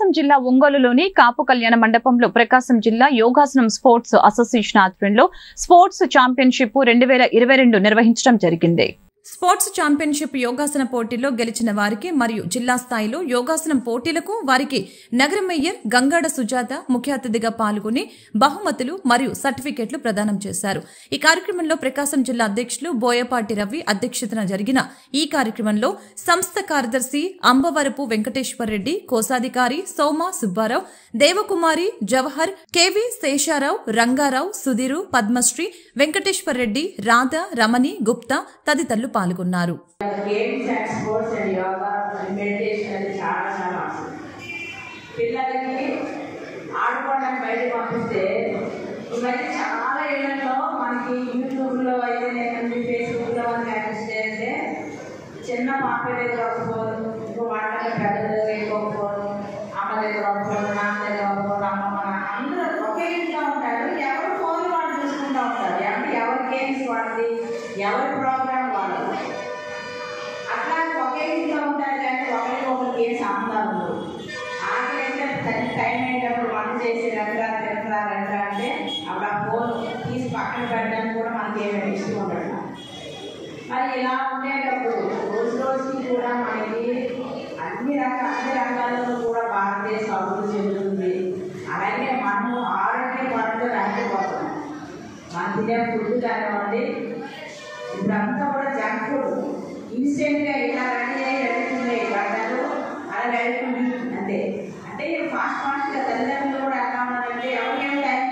ప్రకాశం జిల్లా ఒంగోలులోని కాపు కళ్యాణ మండపంలో ప్రకాశం జిల్లా యోగాసనం స్పోర్ట్స్ అసోసియేషన్ ఆధ్వర్యంలో స్పోర్ట్స్ ఛాంపియన్షిప్ రెండు వేల ఇరవై రెండు నిర్వహించడం జరిగింది స్పోర్ట్స్ ఛాంపియన్షిప్ యోగాసన పోటీలో గెలిచిన వారికి మరియు జిల్లా స్థాయిలో యోగాసనం పోటీలకు వారికి నగర మేయర్ గంగాడ సుజాత ముఖ్య అతిథిగా పాల్గొని బహుమతులు మరియు సర్టిఫికెట్లు ప్రదానం చేశారు ఈ కార్యక్రమంలో ప్రకాశం జిల్లా అధ్యక్షులు బోయపాటి రవి అధ్యక్షతన జరిగిన ఈ కార్యక్రమంలో సంస్థ కార్యదర్శి అంబవరపు వెంకటేశ్వర్ రెడ్డి కోశాధికారి సోమ సుబ్బారావు దేవకుమారి జవహర్ కెవి శేషారావు రంగారావు సుధీరు పద్మశ్రీ వెంకటేశ్వర్ రెడ్డి రాధ రమణి గుప్తా తదితరులు పాల్గొన్నారు games and sports and yoga and meditation అనేది చాలా చాలా అవసరం పిల్లలకి ఆడుకోవడానికి బయటకు పంపిస్తే ఈ మధ్య చాలా ఇళ్లలో మనకి యూట్యూబ్లో అయితే నేను ఫేస్బుక్లో మనకి అనిపిస్తే అంటే చిన్న పాప దగ్గర ఒక ఫోన్ ఇంకో వాళ్ళ పెద్ద దగ్గర ఇంకొక ఫోన్ అమ్మ దగ్గర ఒక ఫోన్ నాన్న దగ్గర ఒక ఫోన్ అమ్మమ్మ నాన్న అందరూ ఒకే ఇంట్లో ఉంటారు ఎవరు ఫోన్ వాళ్ళు చూసుకుంటూ ఉంటారు ఎవరు ఎవరి గేమ్స్ వాళ్ళది ఎవరి ప్రోగ్రామ్ వాళ్ళది అట్లా ఒకే ఇంట్లో ఉంటారు కానీ ఒకరికి ఒకరికి ఏం సంబంధాలు ఉండవు ఆఖరి అయితే తల్లి టైం అయ్యేటప్పుడు వంట చేసి రంగా తింటరా రంగా అంటే అప్పుడు ఆ ఫోన్ తీసి పక్కన పెట్టడానికి కూడా మనకి ఏమైనా ఇష్టం ఉండదు మరి ఇలా ఉండేటప్పుడు రోజు రోజుకి కూడా మనకి అన్ని రకాల అన్ని రంగాల్లో కూడా భారతదేశం అభివృద్ధి చెందుతుంది అలాగే మనము ఆరోగ్య పరంగా వెనకపోతున్నాం మన తినే ఫుడ్ కానివ్వండి ఇప్పుడంతా కూడా జంక్ ఫుడ్ ఇన్స్టెంట్గా ఇలా రెడీ అయ్యి వెళ్తుంది గంటలు అలా వెళ్తుంది అంతే అంటే ఫాస్ట్ ఫాస్ట్గా తల్లిదండ్రులు కూడా ఎలా ఉన్నారంటే ఎవరికేం టైం